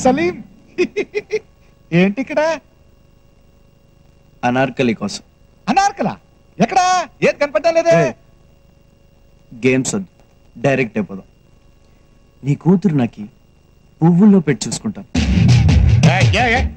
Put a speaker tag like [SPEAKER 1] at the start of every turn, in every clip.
[SPEAKER 1] సలీం ఏంటి ఇక్కడ
[SPEAKER 2] అనార్కలి కోసం
[SPEAKER 1] అనార్కలా ఎక్కడా ఏది కనపడటం లేదే
[SPEAKER 2] ఏయ్. గేమ్స్ వద్దు డైరెక్ట్ అయిపోదాం నీ కూతురు నాకి పువ్వుల్లో పెట్టి చూసుకుంటాను
[SPEAKER 1] ఏయ్, ఏయ్, ఏయ్.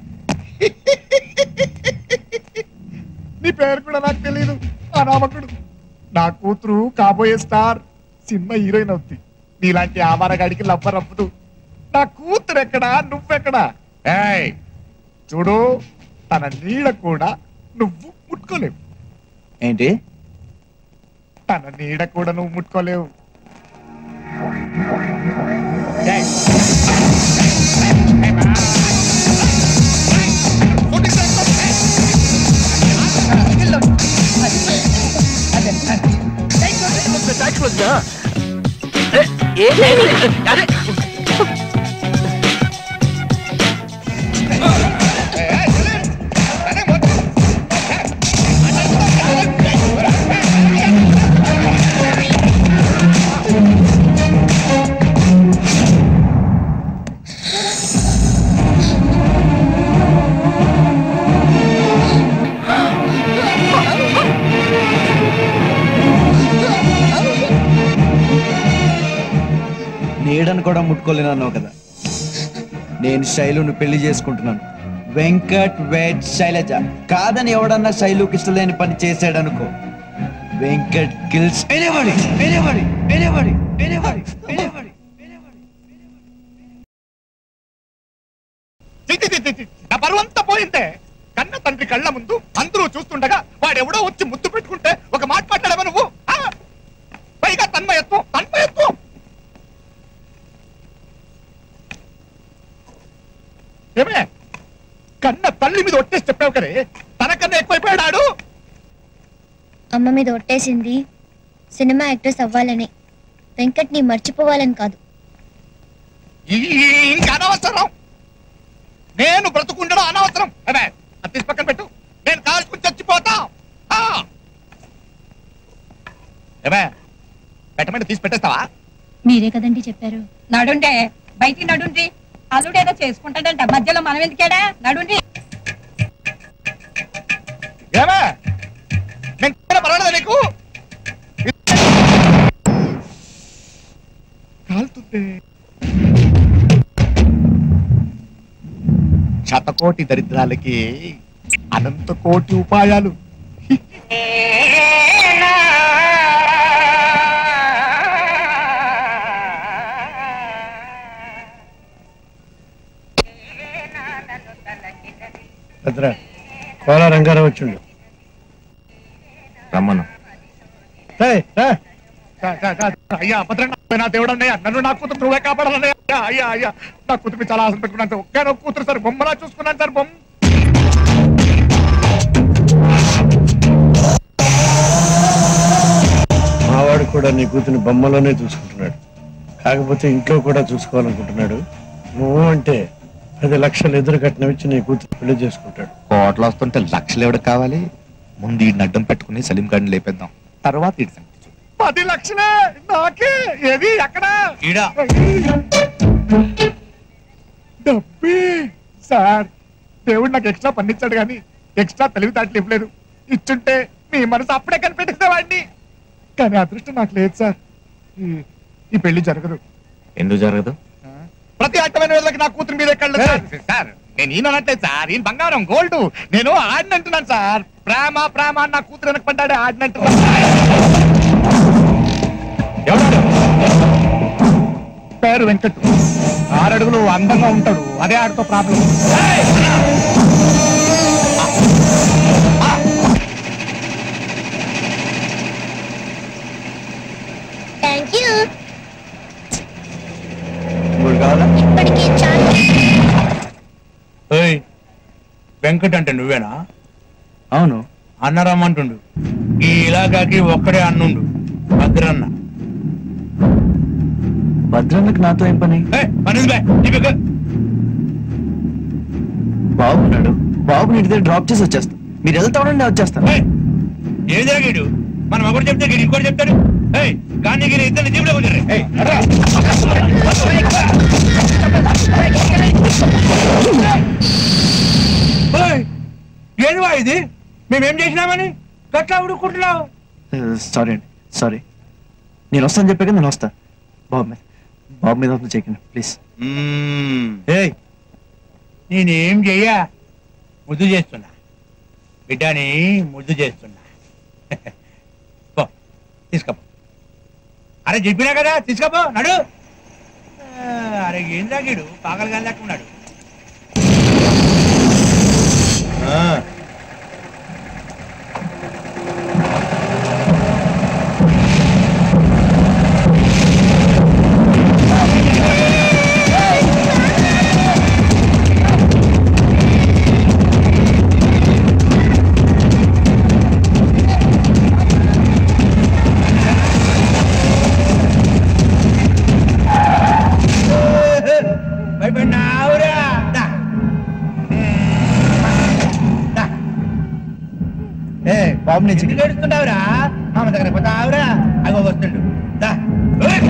[SPEAKER 1] నీ పేరు కూడా నాకు తెలియదు అనామకుడు నా కూతురు కాబోయే స్టార్ సినిమా హీరోయిన్ అవుద్ది నీలాంటి ఆవారగాడికి లవ్వ రవ్వదు నా కూతురు ఎక్కడా నువ్వెక్కడా ఏయ్ చూడు తన నీడ కూడా నువ్వు ముట్టుకోలేవు
[SPEAKER 2] ఏంటి
[SPEAKER 1] తన నీడ కూడా నువ్వు ముట్టుకోలేవు ఏయ్.
[SPEAKER 2] నీడను కూడా ముట్టుకోలేను అన్నావు కదా నేను శైలును పెళ్లి చేసుకుంటున్నాను వెంకట్ వెట్ శైలజ కాదని ఎవడన్నా శైలుకి ఇష్టలేని పని చేశాడనుకో Venkat kills anybody anybody anybody anybody anybody
[SPEAKER 1] చి, చి, చి, చి, చి. నా పరువంతా పోయిందే కన్న తండ్రి కళ్ళ ముందు అందరూ చూస్తుండగా వాడెవడో వచ్చి ముద్దు పెట్టుకుంటే ఒక మాట మాట్లాడవా నువ్వు ఆ? పైగా తన్మయత్వం తన్మయత్వం ఏమే కన్న తల్లి మీద ఒట్టేసి చెప్పావు కదే తనకన్నా ఎక్కువైపోయాడు
[SPEAKER 3] అమ్మ మీద ఒట్టేసింది సినిమా యాక్ట్రెస్ అవ్వాలని వెంకట్ని మర్చిపోవాలని కాదు
[SPEAKER 1] ఈ- ఇంకా అనవసరం నేను బ్రతుకుండడం అనవసరం అదే అది తీసి పక్కన పెట్టు నేను కాల్చుకుని చచ్చిపోతా ఆ. ఏమే పెట్టమంటే తీసి పెట్టేస్తావా
[SPEAKER 3] మీరే కదండి చెప్పారు
[SPEAKER 4] నడుండే బయటికి నడుండ్రి అల్లుడేదో చేసుకుంటాడంట మధ్యలో మనం ఎందుకేడా నడుండ్రి
[SPEAKER 1] ఏమే నేను చెప్పినా పర్వాలేదా నీకు కాలుతుంది శతకోటి దరిద్రాలకి అనంత కోటి ఉపాయాలు
[SPEAKER 5] భద్ర కోల రంగారావు వచ్చిండు
[SPEAKER 6] రమ్మను
[SPEAKER 5] ఏయ్, రా.
[SPEAKER 1] కా- కా- కా- అయ్యా భద్రంగా నా దేవుడు అన్నయ్య నన్ను నా కూతురు నువ్వే కాపాడాలన్నయ్య అయ్యా, అయ్యా అయ్యా నా కూతురు చాలా ఆశ పెట్టుకున్నాను సార్ ఒక్క కూతురు సార్ బొమ్మలా చూసుకున్నాను సార్ బొమ్మ
[SPEAKER 5] మావాడు కూడా నీ కూతుని బొమ్మలోనే చూసుకుంటున్నాడు కాకపోతే ఇంట్లో కూడా చూసుకోవాలనుకుంటున్నాడు నువ్వు అంటే పది లక్షలు ఎదురు కట్టినవిచ్చి నీ కూతురు పెళ్లి చేసుకుంటాడు
[SPEAKER 6] కోట్లు వస్తుంటే లక్షలు ఎవరికి కావాలి ముందు ఈ అడ్డం పెట్టుకుని సలీం గారిని లేపేద్దాం తర్వాత ఈడి సంగతి చూద్దాం.
[SPEAKER 1] పది లక్షలే నాకే ఏది ఎక్కడ
[SPEAKER 6] ఈడా.
[SPEAKER 1] డబ్బే సార్ దేవుడు నాకు ఎక్స్ట్రా పన్నిచ్చాడు కానీ ఎక్స్ట్రా తెలివితేటలు ఇవ్వలేదు ఇచ్చుంటే మీ మనసు అప్పుడే కనిపెట్టేసేవాడిని కానీ అదృష్టం నాకు లేదు సార్ ఈ- ఈ పెళ్లి జరగదు
[SPEAKER 6] ఎందుకు జరగదు
[SPEAKER 1] ప్రతి అట్టమైన వేళకి నా కూతురు మీద కళ్ళు సార్ సార్ నేను ఈయన అనట్లేదు సార్ ఈయన బంగారం గోల్డ్ నేను ఆడినంటున్నాను సార్ ప్రేమ ప్రేమ అని నా కూతురు వెనక పడ్డాడు ఆడినంటున్నాను ఎవడాడు పేరు వెంకట్ ఆరడుగులు అందంగా ఉంటాడు అదే ఆడితో ప్రాబ్లం
[SPEAKER 3] థ్యాంక్ యూ
[SPEAKER 2] ఇప్పుడు కావాలా
[SPEAKER 3] ఇప్పటికీ చాలా
[SPEAKER 5] ఏయ్, వెంకట్ అంటే నువ్వేనా
[SPEAKER 2] అవును
[SPEAKER 5] అన్న రమ్మంటుండు ఈ ఇలాకాకి ఒక్కడే అన్నుండు భద్రన్న
[SPEAKER 2] భద్రన్నకు నాతో ఏం పని
[SPEAKER 5] ఏయ్, పని బే
[SPEAKER 2] బాబున్నాడు బాబు ఇంటి దగ్గర డ్రాప్ చేసి వచ్చేస్తా మీరు వెళ్తా ఉండండి నేను వచ్చేస్తాను
[SPEAKER 5] ఏం జరిగాడు మనం ఒకటి చెప్తే వీడు ఇంకోటి చెప్తాడు
[SPEAKER 7] ఏయ్ గాంధీగిరి ఇద్దరిని జీబులో కుదిరే ఏయ్ అట్రా ఏది వా ఇది మేమేం చేసినామని గట్లా ఉడుకుంటున్నావు
[SPEAKER 2] సారీ అండి సారీ నేను వస్తాను చెప్పాక నేను వస్తా బాబు మీద బాబు మీద వద్దు చేయకండి ప్లీజ్
[SPEAKER 7] ఏయ్ నేనేం చెయ్యా ముద్దు చేస్తున్నా బిడ్డని ముద్దు చేస్తున్నా పో తీసుకపో అరే చెప్పినా కదా తీసుకపో నడు ఆ, అరే ఏం తాగాడు పాగలు గాలి లెక్క ఉన్నాడు ఆ. భయపడినావురా దా. దా.
[SPEAKER 2] ఏ బాబు నేను
[SPEAKER 7] ఎందుకు ఏడుస్తున్నావురా మామ దగ్గర పోతావురా అగో వస్తుండు దా. ఓయ్.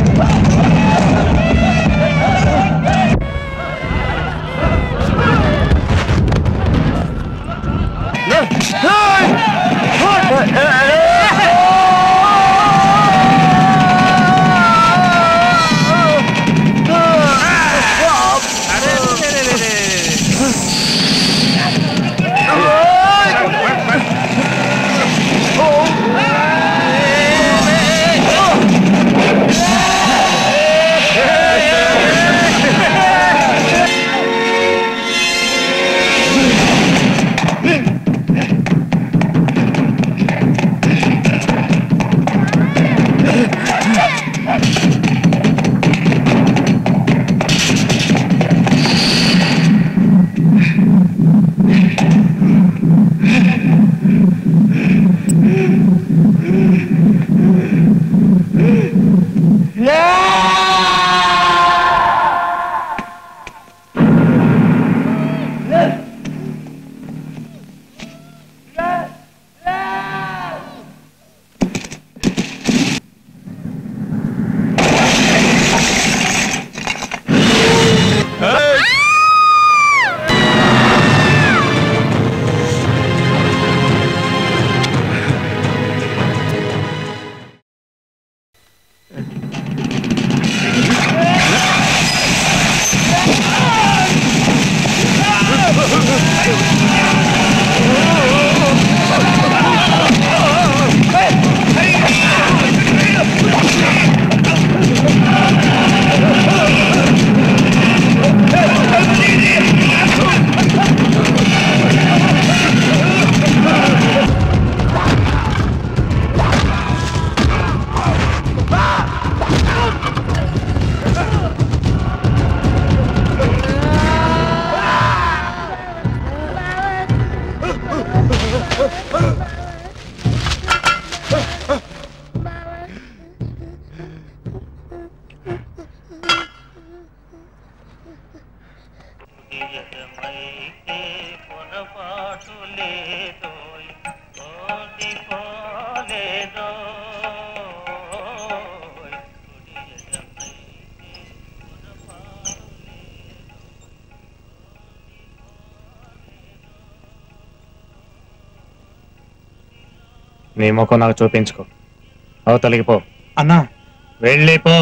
[SPEAKER 8] నీ ముఖం నాకు చూపించుకో అవతలికి పో
[SPEAKER 7] అన్నా
[SPEAKER 8] వెళ్ళిపో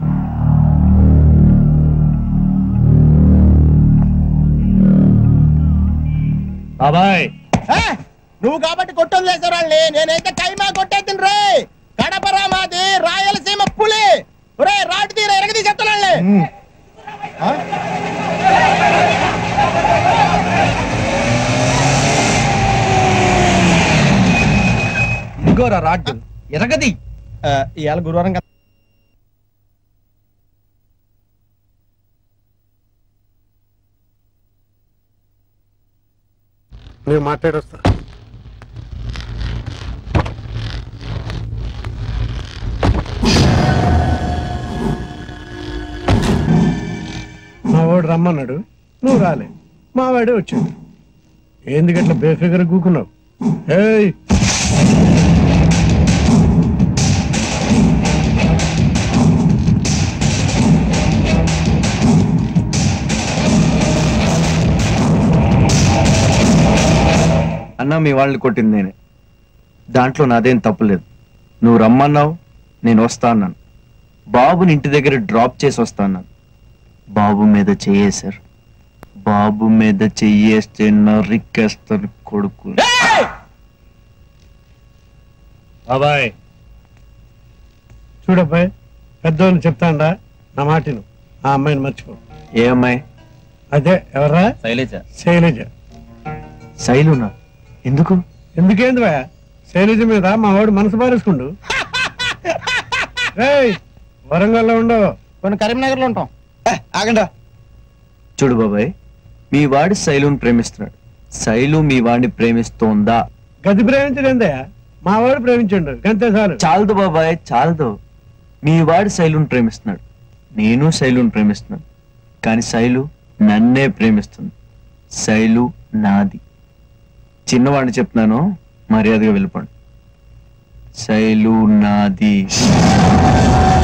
[SPEAKER 8] బాబాయ్
[SPEAKER 9] నువ్వు కాబట్టి కొట్టం లేసారాళ్ళని నేనైతే కైమా కొట్టేద్దును రే కడపరా మాది రాయలసీమ పులి రే రాటు తీర ఎరగది చెత్తనాళ్ళని
[SPEAKER 2] ఇంకోరా రాడ్డు ఎరగది
[SPEAKER 9] ఇవాళ గురువారం కదా
[SPEAKER 5] నేను మాట్లాడొస్తా మా వాడు రమ్మన్నాడు నువ్వు రాలే మా వాడే వచ్చిండు ఎందుకట్లా బేఫిగర్ కూకున్నావు ఏయ్
[SPEAKER 2] అన్న మీ వాళ్ళని కొట్టింది నేనే దాంట్లో నాదేం తప్పులేదు నువ్వు రమ్మన్నావు నేను వస్తా అన్నాను బాబుని ఇంటి దగ్గర డ్రాప్ చేసి వస్తా అన్నాను బాబు మీద చెయ్యేశారు బాబు మీద చెయ్యేస్తే నరికేస్తారు కొడుకు
[SPEAKER 5] బాబాయ్ చూడబ్బాయ్ పెద్దోళ్ళు చెప్తాండా నా మాటిను ఆ అమ్మాయిని మర్చిపో
[SPEAKER 2] ఏ అమ్మాయి
[SPEAKER 5] అదే ఎవరా
[SPEAKER 7] శైలజ
[SPEAKER 5] శైలజ
[SPEAKER 2] శైలునా ఎందుకు
[SPEAKER 5] ఎందుకేంది భయ శైలజ మీద మా వాడు మనసు పారేసుకుండు రేయ్ వరంగల్లో ఉండవు
[SPEAKER 9] కొన్ని కరీంనగర్ లో ఉంటాం
[SPEAKER 2] ఆగండా చూడు బాబాయ్ మీ వాడి శైలుని ప్రేమిస్తున్నాడు శైలు మీ వాడిని ప్రేమిస్తోందా
[SPEAKER 5] గది ప్రేమించలేందయ్యా మా వాడు ప్రేమించండు గంతే చాలు
[SPEAKER 2] చాలదు బాబాయ్ చాలదు మీ వాడి శైలుని ప్రేమిస్తున్నాడు నేను శైలుని ప్రేమిస్తున్నాను కానీ శైలు నన్నే ప్రేమిస్తుంది శైలు నాది చిన్నవాడిని చెప్తున్నాను మర్యాదగా వెళ్ళిపోండి శైలు నాది